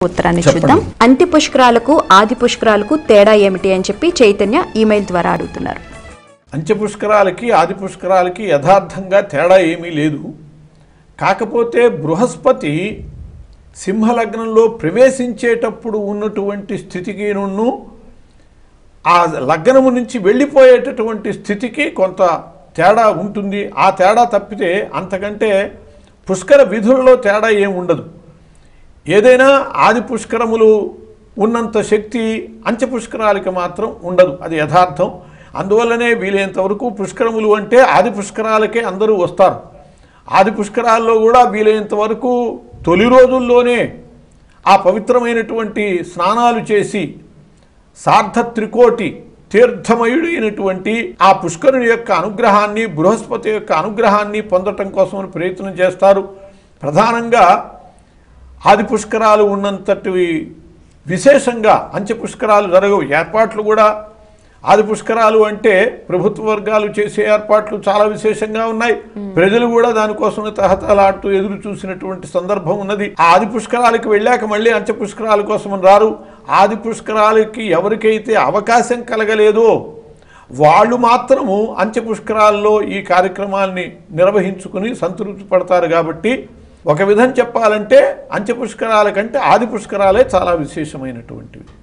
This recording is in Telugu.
ఉత్తరాన్ని చూద్దాం అంత్య పుష్కరాలకు ఆది పుష్కరాలకు తేడా ఏమిటి అని చెప్పి చైతన్య ఈమెయిల్ ద్వారా అడుగుతున్నారు అంత్యపుష్కరాలకి ఆది పుష్కరాలకి యథార్థంగా తేడా ఏమీ లేదు కాకపోతే బృహస్పతి సింహలగ్నంలో ప్రవేశించేటప్పుడు ఉన్నటువంటి స్థితికి నున్ను ఆ లగ్నము నుంచి వెళ్ళిపోయేటటువంటి స్థితికి కొంత తేడా ఉంటుంది ఆ తేడా తప్పితే అంతకంటే పుష్కర విధుల్లో తేడా ఏం ఉండదు ఏదైనా ఆది పుష్కరములు ఉన్నంత శక్తి అంత్య పుష్కరాలకి మాత్రం ఉండదు అది యథార్థం అందువల్లనే వీలైనంత వరకు పుష్కరములు అంటే ఆది పుష్కరాలకే అందరూ వస్తారు ఆది పుష్కరాల్లో కూడా వీలైనంత వరకు తొలి రోజుల్లోనే ఆ పవిత్రమైనటువంటి స్నానాలు చేసి సార్ధ త్రికోటి తీర్థమయుడైనటువంటి ఆ పుష్కరుని యొక్క అనుగ్రహాన్ని బృహస్పతి యొక్క అనుగ్రహాన్ని పొందటం కోసం ప్రయత్నం చేస్తారు ప్రధానంగా ఆది పుష్కరాలు ఉన్నంతటి విశేషంగా అంచె పుష్కరాలు జరగవు ఏర్పాట్లు కూడా ఆది పుష్కరాలు అంటే ప్రభుత్వ వర్గాలు చేసే ఏర్పాట్లు చాలా విశేషంగా ఉన్నాయి ప్రజలు కూడా దానికోసం తహతలాడుతూ ఎదురు చూసినటువంటి సందర్భం ఉన్నది ఆ ఆది పుష్కరాలకి వెళ్ళాక మళ్ళీ అంచె పుష్కరాల కోసం రారు ఆది పుష్కరాలకి ఎవరికైతే అవకాశం కలగలేదో వాళ్ళు మాత్రము అంచె పుష్కరాల్లో ఈ కార్యక్రమాల్ని నిర్వహించుకుని సంతృప్తి పడతారు కాబట్టి ఒక విధం చెప్పాలంటే అంచె పుష్కరాల కంటే ఆది పుష్కరాలే చాలా విశేషమైనటువంటివి